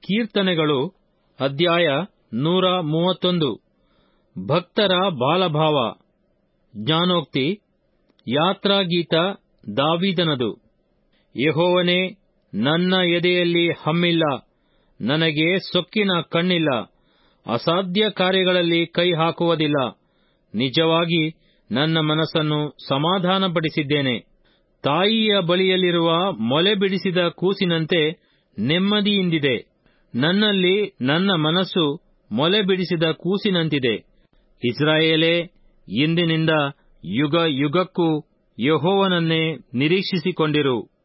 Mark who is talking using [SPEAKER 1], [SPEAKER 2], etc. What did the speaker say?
[SPEAKER 1] ಕೀರ್ತನೆಗಳು ಅಧ್ಯಾಯ ನೂರ ಮೂವತ್ತೊಂದು ಭಕ್ತರ ಬಾಲಭಾವ ಜ್ಞಾನೋಕ್ತಿ ಯಾತ್ರಾಗೀತ ದಾವೀದನದು ಯಹೋವನೇ ನನ್ನ ಎದೆಯಲ್ಲಿ ಹಮ್ಮಿಲ್ಲ ನನಗೆ ಸೊಕ್ಕಿನ ಕಣ್ಣಿಲ್ಲ ಅಸಾಧ್ಯ ಕಾರ್ಯಗಳಲ್ಲಿ ಕೈ ಹಾಕುವುದಿಲ್ಲ ನಿಜವಾಗಿ ನನ್ನ ಮನಸ್ಸನ್ನು ಸಮಾಧಾನಪಡಿಸಿದ್ದೇನೆ ತಾಯಿಯ ಬಳಿಯಲ್ಲಿರುವ ಮೊಲೆ ಬಿಡಿಸಿದ ಕೂಸಿನಂತೆ ನೆಮ್ಮದಿಯಿಂದಿದೆ ನನ್ನಲ್ಲಿ ನನ್ನ ಮನಸ್ಸು ಮೊಲೆ ಬಿಡಿಸಿದ ಕೂಸಿನಂತಿದೆ ಇಸ್ರಾಯೇಲೇ ಇಂದಿನಿಂದ ಯುಗ ಯುಗಕ್ಕೂ ಯಹೋವನನ್ನೇ ನಿರೀಕ್ಷಿಸಿಕೊಂಡಿರು